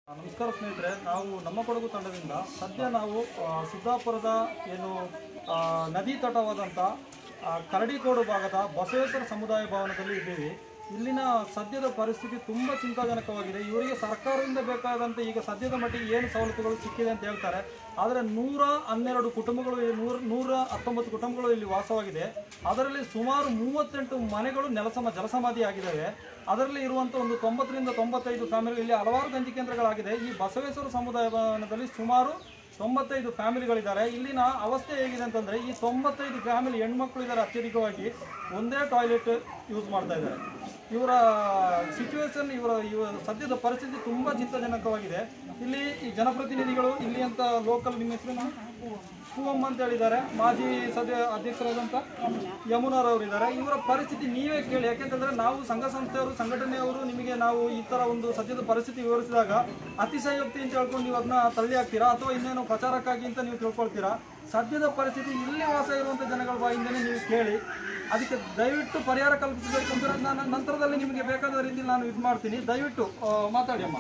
ನಮಸ್ಕಾರ ಸ್ನೇಹಿತರೆ ನಾವು ನಮ್ಮ ಕೊಡಗು ತಂಡದಿಂದ ಸದ್ಯ ನಾವು ಆ, ಸಿದ್ದಾಪುರದ ಏನು ಆ, ನದಿ ತಟವಾದಂಥ ಆ, ಕರಡಿಕೋಡು ಭಾಗದ ಬಸವೇಶ್ವರ ಸಮುದಾಯ ಭವನದಲ್ಲಿ ಇದ್ದೀವಿ ಇಲ್ಲಿನ ಸದ್ಯದ ಪರಿಸ್ಥಿತಿ ತುಂಬ ಚಿಂತಾಜನಕವಾಗಿದೆ ಇವರಿಗೆ ಸರ್ಕಾರದಿಂದ ಬೇಕಾದಂಥ ಈಗ ಸದ್ಯದ ಮಟ್ಟಿಗೆ ಏನು ಸವಲತ್ತುಗಳು ಸಿಕ್ಕಿದೆ ಅಂತ ಹೇಳ್ತಾರೆ ಆದರೆ ನೂರ ಹನ್ನೆರಡು ಕುಟುಂಬಗಳು ಈ ನೂರ ನೂರ ಹತ್ತೊಂಬತ್ತು ಕುಟುಂಬಗಳು ಇಲ್ಲಿ ವಾಸವಾಗಿದೆ ಅದರಲ್ಲಿ ಸುಮಾರು ಮೂವತ್ತೆಂಟು ಮನೆಗಳು ನೆಲಸಮ ಜಲಸಮಾಧಿ ಆಗಿದ್ದಾವೆ ಅದರಲ್ಲಿ ಇರುವಂಥ ಒಂದು ತೊಂಬತ್ತರಿಂದ ತೊಂಬತ್ತೈದು ಫ್ಯಾಮಿಲಿ ಇಲ್ಲಿ ಹಲವಾರು ಗಂಜಿ ಕೇಂದ್ರಗಳಾಗಿದೆ ಈ ಬಸವೇಶ್ವರ ಸಮುದಾಯ ಭವನದಲ್ಲಿ ಸುಮಾರು ತೊಂಬತ್ತೈದು ಫ್ಯಾಮಿಲಿಗಳಿದ್ದಾರೆ ಇಲ್ಲಿನ ಅವಸ್ಥೆ ಹೇಗಿದೆ ಅಂತಂದ್ರೆ ಈ ತೊಂಬತ್ತೈದು ಫ್ಯಾಮಿಲಿ ಹೆಣ್ಮಕ್ಳು ಇದ್ದಾರೆ ಅತ್ಯಧಿಕವಾಗಿ ಒಂದೇ ಟಾಯ್ಲೆಟ್ ಯೂಸ್ ಮಾಡ್ತಾ ಇದ್ದಾರೆ ಇವರ ಸಿಚುವೇಶನ್ ಇವರ ಇವರ ಸದ್ಯದ ಪರಿಸ್ಥಿತಿ ತುಂಬಾ ಚಿಂತಾಜನಕವಾಗಿದೆ ಇಲ್ಲಿ ಈ ಜನಪ್ರತಿನಿಧಿಗಳು ಇಲ್ಲಿ ಅಂತ ಲೋಕಲ್ ನಿಮ್ಮ ಹೆಸರು ಹೂವಮ್ಮ ಅಂತ ಹೇಳಿದ್ದಾರೆ ಮಾಜಿ ಸದ್ಯ ಅಧ್ಯಕ್ಷರಾದಂಥ ಯಮುನಾರವರು ಇದ್ದಾರೆ ಇವರ ಪರಿಸ್ಥಿತಿ ನೀವೇ ಕೇಳಿ ಯಾಕೆಂತಂದ್ರೆ ನಾವು ಸಂಘ ಸಂಸ್ಥೆಯವರು ಸಂಘಟನೆಯವರು ನಿಮಗೆ ನಾವು ಈ ತರ ಒಂದು ಸದ್ಯದ ಪರಿಸ್ಥಿತಿ ವಿವರಿಸಿದಾಗ ಅತಿಶಯೋಕ್ತಿ ಅಂತ ಹೇಳ್ಕೊಂಡು ನೀವು ಅದನ್ನ ತಳ್ಳಿ ಹಾಕ್ತೀರಾ ಅಥವಾ ಇನ್ನೇನು ಪ್ರಚಾರಕ್ಕಾಗಿ ಅಂತ ನೀವು ತಿಳ್ಕೊಳ್ತೀರಾ ಸದ್ಯದ ಪರಿಸ್ಥಿತಿ ಇಲ್ಲಿ ವಾಸ ಇರುವಂಥ ಜನಗಳ ಬಾಯಿಂದನೇ ನೀವು ಕೇಳಿ ಅದಕ್ಕೆ ದಯವಿಟ್ಟು ಪರಿಹಾರ ಕಲ್ಪಿಸಬೇಕು ಅಂದ್ರೆ ನಾನು ನಂತರದಲ್ಲಿ ನಿಮಗೆ ಬೇಕಾದ ರೀತಿಯಲ್ಲಿ ನಾನು ಇದು ಮಾಡ್ತೀನಿ ದಯವಿಟ್ಟು ಆ, ಮಾತಾಡಿ ಅಮ್ಮ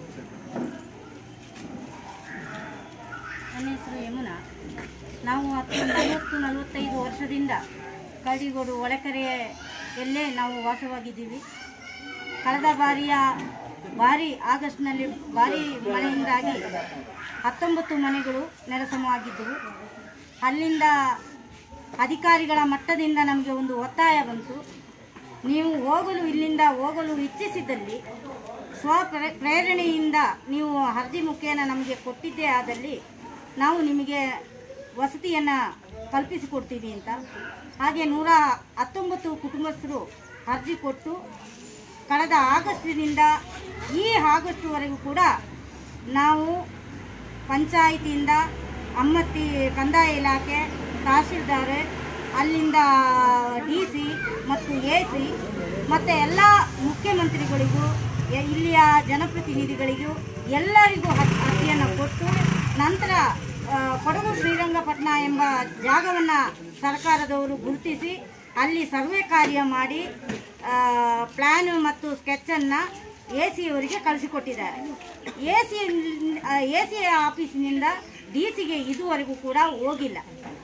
ನನ್ನ ಹೆಸರು ಯಮುನಾ ನಾವು ಹತ್ತು ನಲವತ್ತು ನಲವತ್ತೈದು ವರ್ಷದಿಂದ ಕರಡಿಗೋಡು ಒಳಕೆರೆಯಲ್ಲೇ ನಾವು ವಾಸವಾಗಿದ್ದೀವಿ ಕಳೆದ ಬಾರಿಯ ಭಾರಿ ಆಗಸ್ಟ್ನಲ್ಲಿ ಭಾರಿ ಮಳೆಯಿಂದಾಗಿ ಹತ್ತೊಂಬತ್ತು ಮನೆಗಳು ನೆಲಸಮವಾಗಿದ್ದವು ಅಲ್ಲಿಂದ ಅಧಿಕಾರಿಗಳ ಮಟ್ಟದಿಂದ ನಮಗೆ ಒಂದು ಒತ್ತಾಯ ಬಂತು ನೀವು ಹೋಗಲು ಇಲ್ಲಿಂದ ಹೋಗಲು ಇಚ್ಛಿಸಿದಲ್ಲಿ ಸ್ವ ಪ್ರೆ- ಪ್ರೇರಣೆಯಿಂದ ನೀವು ಅರ್ಜಿ ಮುಖೇನ ನಮಗೆ ಕೊಟ್ಟಿದ್ದೇ ಆದಲ್ಲಿ ನಾವು ನಿಮಗೆ ವಸತಿಯನ್ನು ಕಲ್ಪಿಸಿಕೊಡ್ತೀವಿ ಅಂತ ಹಾಗೆ ನೂರ ಹತ್ತೊಂಬತ್ತು ಕುಟುಂಬಸ್ಥರು ಅರ್ಜಿ ಕೊಟ್ಟು ಕಳೆದ ಆಗಸ್ಟಿನಿಂದ ಈ ಆಗಸ್ಟ್ವರೆಗೂ ಕೂಡ ನಾವು ಪಂಚಾಯಿತಿಯಿಂದ ಅಮ್ಮತ್ತಿ ಕಂದಾಯ ಇಲಾಖೆ ತಹಸೀಲ್ದಾರ್ ಅಲ್ಲಿಂದ ಡಿ ಸಿ ಮತ್ತು ಎ ಸಿ ಮತ್ತು ಎಲ್ಲ ಮುಖ್ಯಮಂತ್ರಿಗಳಿಗೂ ಎ- ಇಲ್ಲಿಯ ಜನಪ್ರತಿನಿಧಿಗಳಿಗೂ ಎಲ್ಲರಿಗೂ ಅರ್- ಅರ್ಜಿಯನ್ನು ಕೊಟ್ಟು ನಂತರ ಆ, ಕೊಡಗು ಶ್ರೀರಂಗಪಟ್ಟಣ ಎಂಬ ಜಾಗವನ್ನು ಸರ್ಕಾರದವರು ಗುರುತಿಸಿ ಅಲ್ಲಿ ಸರ್ವೆ ಕಾರ್ಯ ಮಾಡಿ ಪ್ಲ್ಯಾನ್ ಮತ್ತು ಸ್ಕೆಚನ್ನು ಎ ಸಿ ಅವರಿಗೆ ಕಳಿಸಿಕೊಟ್ಟಿದ್ದಾರೆ ಎ ಸಿ ಎ ಸಿ ಆಫೀಸಿನಿಂದ ಡಿ ಸಿಗೆ ಇದುವರೆಗೂ ಕೂಡ ಹೋಗಿಲ್ಲ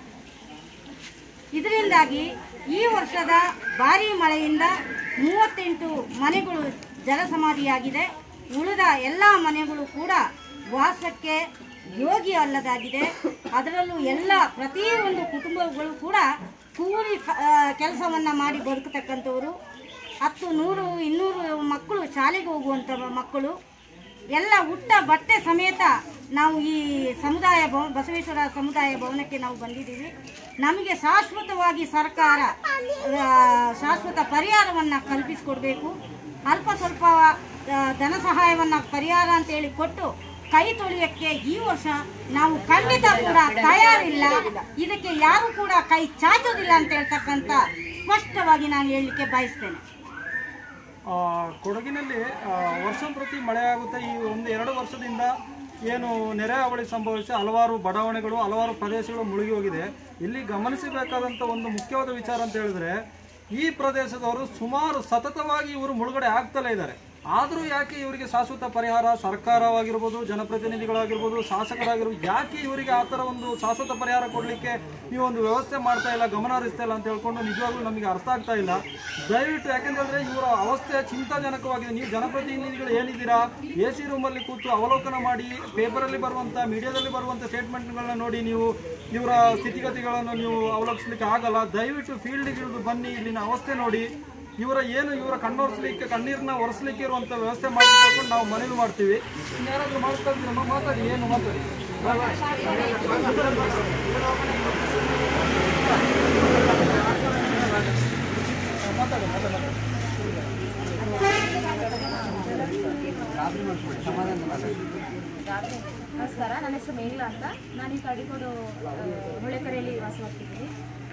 ಇದರಿಂದಾಗಿ ಈ ವರ್ಷದ ಭಾರಿ ಮಳೆಯಿಂದ ಮೂವತ್ತೆಂಟು ಮನೆಗಳು ಜಲಸಮಾಧಿಯಾಗಿದೆ ಉಳಿದ ಎಲ್ಲ ಮನೆಗಳು ಕೂಡ ವಾಸಕ್ಕೆ ಯೋಗಿ ಅಲ್ಲದಾಗಿದೆ ಅದರಲ್ಲೂ ಎಲ್ಲ ಪ್ರತಿಯೊಂದು ಕುಟುಂಬಗಳು ಕೂಡ ಕೂಲಿ ಕೆಲಸವನ್ನು ಮಾಡಿ ಬದುಕತಕ್ಕಂಥವರು ಹತ್ತು ನೂರು ಇನ್ನೂರು ಮಕ್ಕಳು ಶಾಲೆಗೆ ಹೋಗುವಂಥ ಮಕ್ಕಳು ಎಲ್ಲ ಉಟ್ಟ ಬಟ್ಟೆ ಸಮೇತ ನಾವು ಈ ಸಮುದಾಯ ಭವ ಬಸವೇಶ್ವರ ಸಮುದಾಯ ಭವನಕ್ಕೆ ನಾವು ಬಂದಿದ್ದೀವಿ ನಮಗೆ ಶಾಶ್ವತವಾಗಿ ಸರ್ಕಾರ ಆ, ಶಾಶ್ವತ ಪರಿಹಾರವನ್ನು ಕಲ್ಪಿಸಿಕೊಡ್ಬೇಕು ಅಲ್ಪ ಸ್ವಲ್ಪ ಆ, ಧನ ಸಹಾಯವನ್ನು ಪರಿಹಾರ ಅಂತೇಳಿ ಕೊಟ್ಟು ಕೈ ತೊಳೆಯೋಕ್ಕೆ ಈ ವರ್ಷ ನಾವು ಖಂಡಿತ ಕೂಡ ತಯಾರಿಲ್ಲ ಇದಕ್ಕೆ ಯಾರು ಕೂಡ ಕೈ ಚಾಚೋದಿಲ್ಲ ಅಂತ ಹೇಳ್ತಕ್ಕಂಥ ಸ್ಪಷ್ಟವಾಗಿ ನಾನು ಹೇಳಲಿಕ್ಕೆ ಬಯಸ್ತೇನೆ ಆ, ಕೊಡಗಿನಲ್ಲಿ ಆ, ವರ್ಷ ಪ್ರತಿ ಮಳೆಯಾಗುತ್ತೆ ಈ ಒಂದು ಎರಡು ವರ್ಷದಿಂದ ಏನು ನೆರೆ ಹಾವಳಿ ಸಂಭವಿಸಿ ಹಲವಾರು ಬಡಾವಣೆಗಳು ಹಲವಾರು ಪ್ರದೇಶಗಳು ಮುಳುಗಿ ಹೋಗಿದೆ ಇಲ್ಲಿ ಗಮನಿಸಬೇಕಾದಂಥ ಒಂದು ಮುಖ್ಯವಾದ ವಿಚಾರ ಅಂತ ಹೇಳಿದ್ರೆ ಈ ಪ್ರದೇಶದವರು ಸುಮಾರು ಸತತವಾಗಿ ಇವರು ಮುಳುಗಡೆ ಆಗ್ತಲೇ ಇದ್ದಾರೆ ಆದರೂ ಯಾಕೆ ಇವರಿಗೆ ಶಾಶ್ವತ ಪರಿಹಾರ ಸರ್ಕಾರವಾಗಿರ್ಬೋದು ಜನಪ್ರತಿನಿಧಿಗಳಾಗಿರ್ಬೋದು ಶಾಸಕರಾಗಿರ್ಬೋದು ಯಾಕೆ ಇವರಿಗೆ ಆ ಥರ ಒಂದು ಶಾಶ್ವತ ಪರಿಹಾರ ಕೊಡಲಿಕ್ಕೆ ನೀವು ಒಂದು ವ್ಯವಸ್ಥೆ ಮಾಡ್ತಾ ಇಲ್ಲ ಗಮನ ಹರಿಸ್ತಾ ಇಲ್ಲ ಅಂತ ಹೇಳ್ಕೊಂಡು ನಿಜವಾಗ್ಲೂ ನಮಗೆ ಅರ್ಥ ಆಗ್ತಾ ಇಲ್ಲ ದಯವಿಟ್ಟು ಯಾಕೆಂದ್ರೆ ಇವರ ಅವಸ್ಥೆ ಚಿಂತಾಜನಕವಾಗಿದೆ ನೀವು ಜನಪ್ರತಿನಿಧಿಗಳು ಏನಿದ್ದೀರಾ ಎ ಸಿ ರೂಮಲ್ಲಿ ಕೂತು ಅವಲೋಕನ ಮಾಡಿ ಪೇಪರಲ್ಲಿ ಬರುವಂಥ ಮೀಡಿಯಾದಲ್ಲಿ ಬರುವಂಥ ಸ್ಟೇಟ್ಮೆಂಟ್ಗಳನ್ನ ನೋಡಿ ನೀವು ಇವರ ಸ್ಥಿತಿಗತಿಗಳನ್ನು ನೀವು ಅವಲೋಕಿಸ್ಲಿಕ್ಕೆ ಆಗಲ್ಲ ದಯವಿಟ್ಟು ಫೀಲ್ಡ್ಗೆ ಇಳಿದು ಬನ್ನಿ ಇಲ್ಲಿನ ಅವಸ್ಥೆ ನೋಡಿ ಇವರ ಏನು ಇವರ ಕಣ್ಣೊರೆಸ್ಲಿಕ್ಕೆ ಕಣ್ಣೀರನ್ನ ಒರೆಸ್ಲಿಕ್ಕೆ ಇರುವಂತ ವ್ಯವಸ್ಥೆ ಮಾಡಿ ತಿಳ್ಕೊಂಡು ನಾವು ಮನವಿ ಮಾಡ್ತೀವಿ ಯಾರಾದ್ರೂ ಮಾಡ್ತಾ ಇದ್ದೀರಮ್ಮ ಮಾತಾಡಿ ಏನು ಮಾತಾಡಿ ಮಾತಾಡಿ ಮಾತಾಡಿ ನಮಸ್ಕಾರ ನನ್ನ ಹೆಸರು ಮೇಘಲಾ ಅಂತ ನಾನು ಈ ಕಡಿಗೋಡು ಹೊಳೆಕರೆಯಲ್ಲಿ ವಾಸವಾಗಿದ್ದೀನಿ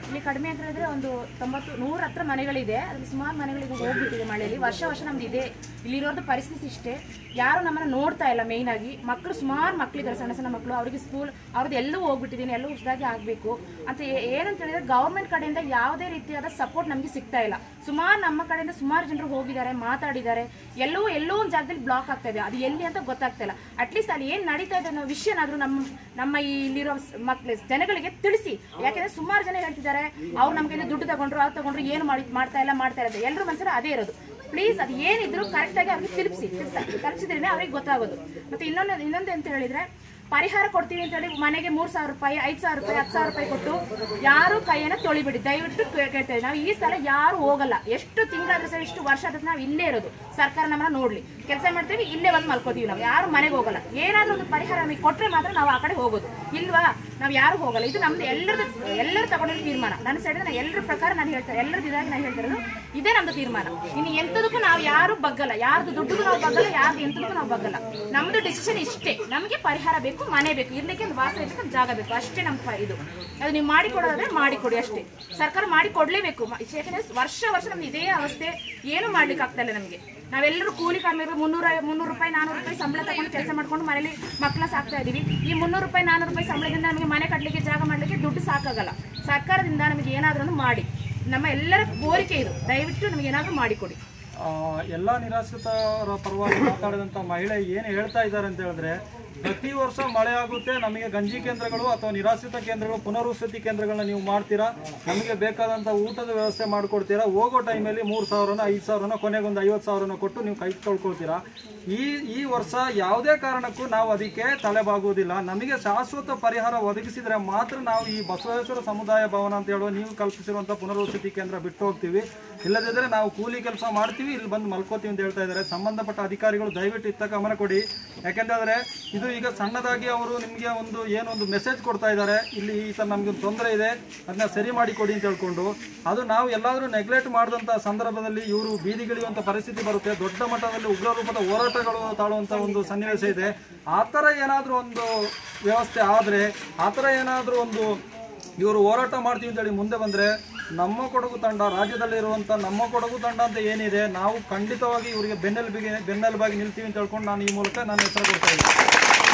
ಇಲ್ಲಿ ಕಡಿಮೆ ಅಂತ ಹೇಳಿದ್ರೆ ಒಂದು ತೊಂಬತ್ತು ನೂರ ಹತ್ರ ಮನೆಗಳಿದೆ ಅದ್ರಲ್ಲಿ ಸುಮಾರು ಮನೆಗಳಿಗೆ ಹೋಗ್ಬಿಟ್ಟಿದೆ ಮಳೆಯಲ್ಲಿ ವರ್ಷ ವರ್ಷ ನಮ್ದು ಇದೆ ಇಲ್ಲಿರೋದು ಪರಿಸ್ಥಿತಿ ಇಷ್ಟೇ ಯಾರು ನಮ್ಮನ್ನ ನೋಡ್ತಾ ಇಲ್ಲ ಮೇಯ್ನ್ ಆಗಿ ಮಕ್ಕಳು ಸುಮಾರು ಮಕ್ಕಳಿದ್ದಾರೆ ಸಣ್ಣ ಸಣ್ಣ ಮಕ್ಕಳು ಅವರಿಗೆ ಸ್ಕೂಲ್ ಅವ್ರದ್ದು ಎಲ್ಲೂ ಹೋಗ್ಬಿಟ್ಟಿದ್ದೀನಿ ಎಲ್ಲೂ ಹೊಸದಾಗಿ ಆಗಬೇಕು ಅಂತ ಏ- ಏನಂತ ಹೇಳಿದ್ರೆ ಗೌರ್ಮೆಂಟ್ ಕಡೆಯಿಂದ ಯಾವುದೇ ರೀತಿಯಾದ ಸಪೋರ್ಟ್ ನಮಗೆ ಸಿಗ್ತಾ ಇಲ್ಲ ಸುಮಾರು ನಮ್ಮ ಕಡೆಯಿಂದ ಸುಮಾರು ಜನರು ಹೋಗಿದ್ದಾರೆ ಮಾತಾಡಿದ್ದಾರೆ ಎಲ್ಲೋ ಎಲ್ಲೋ ಒಂದು ಜಾಗದಲ್ಲಿ ಬ್ಲಾಕ್ ಆಗ್ತಾ ಇದೆ ಅದು ಎಲ್ಲಿ ಅಂತ ಗೊತ್ತಾಗ್ತಾ ಇಲ್ಲ ಅಟ್ಲೀಸ್ಟ್ ಅಲ್ಲಿ ಏನ್ ನಡೀತಾ ಇದೆ ಅನ್ನೋ ವಿಷಯನಾದ್ರೂ ನಮ್ಮ ನಮ್ಮ ಈ ಇಲ್ಲಿರೋ ಮಕ್ಳು ಜನಗಳಿಗೆ ತಿಳಿಸಿ ಯಾಕಂದ್ರೆ ಸುಮಾರು ಜನ ಹೇಳ್ತಿದ್ದಾರೆ ಅವ್ರು ನಮ್ಮ ಕೈಯಿಂದ ದುಡ್ಡು ತಗೊಂಡ್ರು ಅದು ತಗೊಂಡ್ರು ಏನು ಮಾಡಿ ಮಾಡ್ತಾ ಇಲ್ಲ ಮಾಡ್ತಾ ಇರೋದು ಎಲ್ಲರ ಮನಸ್ಸಲ್ಲಿ ಅದೇ ಇರೋದು ಪ್ಲೀಸ್ ಅದು ಏನಿದ್ರು ಕರೆಕ್ಟ್ ಆಗಿ ಅವ್ರಿಗೆ ತಿಳಿಸಿ ತಲುಪಿಸಿದ್ರೆ ಅವ್ರಿಗೆ ಗೊತ್ತಾಗೋದು ಮತ್ತೆ ಇನ್ನೊಂದು ಇನ್ನೊಂದು ಅಂತ ಹೇಳಿದ್ರೆ ಪರಿಹಾರ ಕೊಡ್ತೀವಿ ಅಂತ ಹೇಳಿ ಮನೆಗೆ ಮೂರ್ ಸಾವಿರ ರೂಪಾಯಿ ಐದ್ ಸಾವಿರ ರೂಪಾಯಿ ಹತ್ತು ಸಾವಿರ ರೂಪಾಯಿ ಕೊಟ್ಟು ಯಾರು ಕೈಯನ್ನ ತೊಳಿಬಿಡಿ ದಯವಿಟ್ಟು ಕೇ- ಕೇಳ್ತಾ ಇದ್ದೀವಿ ನಾವು ಈ ಸಲ ಯಾರು ಹೋಗಲ್ಲ ಎಷ್ಟು ತಿಂಗಳಾದ್ರೂ ಸರಿ ಇಷ್ಟು ವರ್ಷ ಆದ್ರೆ ನಾವು ಇಲ್ಲೇ ಇರೋದು ಸರ್ಕಾರ ನಮ್ಮನ್ನ ನೋಡ್ಲಿ ಕೆಲಸ ಮಾಡ್ತೀವಿ ಇಲ್ಲೇ ಬಂದು ಮಲ್ಕೋತೀವಿ ನಾವು ಯಾರು ಮನೆಗೆ ಹೋಗಲ್ಲ ಏನಾದ್ರೂ ಒಂದು ಪರಿಹಾರ ನಮಗೆ ಕೊಟ್ರೆ ಮಾತ್ರ ನಾವು ಆ ಕಡೆ ಹೋಗೋದು ಇಲ್ವಾ ನಾವು ಯಾರು ಹೋಗಲ್ಲ ಇದು ನಮ್ದು ಎಲ್ಲರದ್ದು ಎಲ್ಲರೂ ತಗೊಂಡಿರೋ ತೀರ್ಮಾನ ನನ್ನ ಸೈಡ್ ನಾನು ಎಲ್ಲರ ಪ್ರಕಾರ ನಾನು ಹೇಳ್ತೇನೆ ಎಲ್ಲರದ್ದು ಇದಾಗಿ ನಾನು ಹೇಳ್ತಿರೋದು ಇದೇ ನಮ್ದು ತೀರ್ಮಾನ ಇನ್ನು ಎಂತದಕ್ಕೂ ನಾವು ಯಾರು ಬಗ್ಗಲ್ಲ ಯಾರ್ದು ದುಡ್ಡಿಗೂ ನಾವು ಬಗ್ಗಲ್ಲ ಯಾರ್ದು ಎಂತದಕ್ಕೂ ನಾವು ಬಗ್ಗಲ್ಲ ನಮ್ದು ಡಿಸಿಷನ್ ಇಷ್ಟೇ ನಮಗೆ ಪರಿಹಾರ ಬೇಕು ಮನೆ ಬೇಕು ಇರ್ಲಿಕ್ಕೆ ಒಂದು ವಾಸ ಇರ್ಲಿಕ್ಕೆ ಒಂದು ಜಾಗ ಬೇಕು ಅಷ್ಟೇ ನಮ್ಮ ಪ- ಇದು ಅದು ನೀವು ಮಾಡಿ ಕೊಡೋದಾದ್ರೆ ಮಾಡಿ ಕೊಡಿ ಅಷ್ಟೇ ಸರ್ಕಾರ ಮಾಡಿ ಕೊಡ್ಲೇಬೇಕು ಮ- ಯಾಕಂದ್ರೆ ವರ್ಷ ವರ್ಷ ನಮ್ದು ಇದೇ ಅವಸ್ಥೆ ಏನು ಮಾಡ್ಲಿಕ್ಕೆ ಆಗ್ತಾ ಇಲ್ಲ ನಮಗೆ ನಾವೆಲ್ಲರೂ ಕೂಲಿ ಕಾರ್ಮಿಕರು ಮುನ್ನೂರ ಮುನ್ನೂರು ರೂಪಾಯಿ ನಾನೂರು ರೂಪಾಯಿ ಸಂಬಳ ತಗೊಂಡು ಕೆಲಸ ಮಾಡ್ಕೊಂಡು ಮನೇಲಿ ಮಕ್ಕಳ ಸಾಕ್ತಾ ಇದೀವಿ ಈ ಮುನ್ನೂರು ರೂಪಾಯಿ ನಾನೂರು ರೂಪಾಯಿ ಸಂಬಳದಿಂದ ನಮಗೆ ಮನೆ ಕಟ್ಟಲಿಕ್ಕೆ ಜಾಗ ಮಾಡ್ಲಿಕ್ಕೆ ದುಡ್ಡು ಸಾಕಾಗಲ್ಲ ಸರ್ಕಾರದಿಂದ ನಮಗೆ ಏನಾದ್ರೂ ಮಾಡಿ ನಮ್ಮ ಎಲ್ಲರ ಕೋರಿಕೆ ಇದು ದಯವಿಟ್ಟು ನಮಗೆ ಏನಾದ್ರೂ ಮಾಡಿಕೊಡಿ ಆ, ಎಲ್ಲ ನಿರಾಶ್ರಿತರ ಪರವಾಗಿ ಮಾತಾಡಿದಂಥ ಮಹಿಳೆ ಏನು ಹೇಳ್ತಾ ಇದ್ದಾರೆ ಅಂತ ಹೇಳಿದ್ರೆ ಪ್ರತಿ ವರ್ಷ ಮಳೆ ಆಗುತ್ತೆ ನಮಗೆ ಗಂಜಿ ಕೇಂದ್ರಗಳು ಅಥವಾ ನಿರಾಶ್ರಿತ ಕೇಂದ್ರಗಳು ಪುನರ್ವಸತಿ ಕೇಂದ್ರಗಳನ್ನ ನೀವು ಮಾಡ್ತೀರಾ ನಮಗೆ ಬೇಕಾದಂಥ ಊಟದ ವ್ಯವಸ್ಥೆ ಮಾಡಿಕೊಡ್ತೀರಾ ಹೋಗೋ ಟೈಮಲ್ಲಿ ಮೂರು ಸಾವಿರನ ಐದು ಸಾವಿರನ ಕೊನೆಗೊಂದು ಐವತ್ತು ಸಾವಿರನ ಕೊಟ್ಟು ನೀವು ಕೈ ತೊಳ್ಕೊಳ್ತೀರಾ ಈ ಈ ವರ್ಷ ಯಾವುದೇ ಕಾರಣಕ್ಕೂ ನಾವು ಅದಕ್ಕೆ ತಲೆಬಾಗುವುದಿಲ್ಲ ನಮಗೆ ಶಾಶ್ವತ ಪರಿಹಾರ ಒದಗಿಸಿದ್ರೆ ಮಾತ್ರ ನಾವು ಈ ಬಸವೇಶ್ವರ ಸಮುದಾಯ ಭವನ ಅಂತ ಹೇಳುವ ನೀವು ಕಲ್ಪಿಸಿರುವಂಥ ಪುನರ್ವಸತಿ ಕೇಂದ್ರ ಬಿಟ್ಟು ಹೋಗ್ತೀವಿ ಇಲ್ಲದಿದ್ದರೆ ನಾವು ಕೂಲಿ ಕೆಲಸ ಮಾಡ್ತೀವಿ ಇಲ್ಲಿ ಬಂದು ಮಲ್ಕೋತೀವಿ ಅಂತ ಹೇಳ್ತಾ ಇದ್ದಾರೆ ಸಂಬಂಧಪಟ್ಟ ಅಧಿಕಾರಿಗಳು ದಯವಿಟ್ಟು ಇತ್ತ ಗಮನ ಕೊಡಿ ಯಾಕೆಂದ್ರೆ ಇದು ಈಗ ಸಣ್ಣದಾಗಿ ಅವರು ನಿಮಗೆ ಒಂದು ಏನೋ ಒಂದು ಮೆಸೇಜ್ ಕೊಡ್ತಾ ಇದ್ದಾರೆ ಇಲ್ಲಿ ಈ ಥರ ನಮಗೆ ಒಂದು ತೊಂದರೆ ಇದೆ ಅದನ್ನ ಸರಿ ಮಾಡಿ ಕೊಡಿ ಅಂತ ಹೇಳ್ಕೊಂಡು ಅದು ನಾವು ಎಲ್ಲಾದರೂ ನೆಗ್ಲೆಕ್ಟ್ ಮಾಡಿದಂಥ ಸಂದರ್ಭದಲ್ಲಿ ಇವರು ಬೀದಿಗಿಳಿಯುವಂಥ ಪರಿಸ್ಥಿತಿ ಬರುತ್ತೆ ದೊಡ್ಡ ಮಟ್ಟದಲ್ಲಿ ಉಗ್ರ ರೂಪದ ಹೋರಾಟಗಳು ತಾಳುವಂಥ ಒಂದು ಸನ್ನಿವೇಶ ಇದೆ ಆ ಥರ ಏನಾದರೂ ಒಂದು ವ್ಯವಸ್ಥೆ ಆದರೆ ಆ ಥರ ಏನಾದರೂ ಒಂದು ಇವರು ಹೋರಾಟ ಮಾಡ್ತೀವಿ ಅಂತೇಳಿ ಮುಂದೆ ಬಂದರೆ ನಮ್ಮ ಕೊಡಗು ತಂಡ ರಾಜ್ಯದಲ್ಲಿರುವಂಥ ನಮ್ಮ ಕೊಡಗು ತಂಡ ಅಂತ ಏನಿದೆ ನಾವು ಖಂಡಿತವಾಗಿ ಇವರಿಗೆ ಬೆನ್ನೆಲುಬಿಗೆ ಬೆನ್ನೆಲುಬಾಗಿ ನಿಲ್ತೀವಿ ಅಂತ ಹೇಳ್ಕೊಂಡು ನಾನು ಈ ಮೂಲಕ ನಾನು ಹೆಸರು ಕೊಡ್ತಾ ಇದ್ದೀನಿ